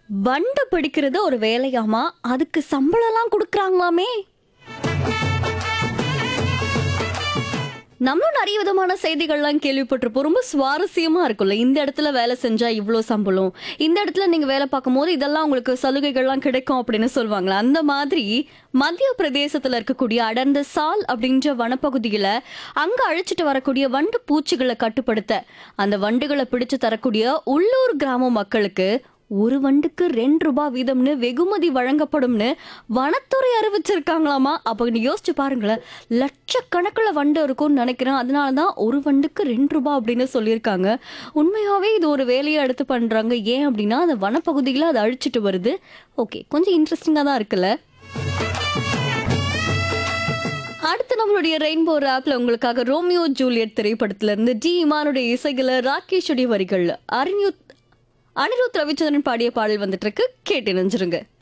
வண்டு பிடிக்கிறது ஒரு வேலையாமா அதுக்கு சம்பளம்லாம் கொடுக்குறாங்களாமே நம்மளும் நிறைய விதமான செய்திகள்லாம் கேள்விப்பட்டிருப்போம் ரொம்ப சுவாரஸ்யமா இருக்கும்ல இந்த இடத்துல வேலை செஞ்சா இவ்வளோ சம்பளம் இந்த இடத்துல நீங்க வேலை பார்க்கும் போது இதெல்லாம் உங்களுக்கு சலுகைகள்லாம் கிடைக்கும் அப்படின்னு சொல்லுவாங்களா அந்த மாதிரி மத்திய பிரதேசத்துல இருக்கக்கூடிய அடர்ந்த சால் அப்படின்ற வனப்பகுதியில அங்க அழைச்சிட்டு வரக்கூடிய வண்டு பூச்சிகளை கட்டுப்படுத்த அந்த வண்டுகளை பிடிச்சு தரக்கூடிய உள்ளூர் கிராம மக்களுக்கு ஒரு வண்டுக்கு ரெண்டு ரூபாய் வீதம்னு வெகுமதி வழங்கப்படும்னு வனத்துறை அறிவிச்சிருக்காங்களாமா அப்போ நீ யோசிச்சு பாருங்களேன் லட்சக்கணக்கில் வண்டு இருக்கும்னு நினைக்கிறேன் அதனால தான் ஒரு வண்டுக்கு ரெண்டு ரூபாய் அப்படின்னு சொல்லியிருக்காங்க உண்மையாகவே இது ஒரு வேலையை எடுத்து பண்ணுறாங்க ஏன் அப்படின்னா அந்த வனப்பகுதியில் அதை அழிச்சிட்டு வருது ஓகே கொஞ்சம் இன்ட்ரெஸ்டிங்காக தான் இருக்குல்ல அடுத்து நம்மளுடைய ரெயின்போ ஆப்ல உங்களுக்காக ரோமியோ ஜூலியட் திரைப்படத்துல இருந்து டி இமானுடைய இசைகளை ராகேஷுடைய வரிகள் அரிநியூத் அனிருத் ரவிச்சந்திரன் பாடிய பாடல் வந்துட்டு இருக்கு கேட்டு நினைச்சிருங்க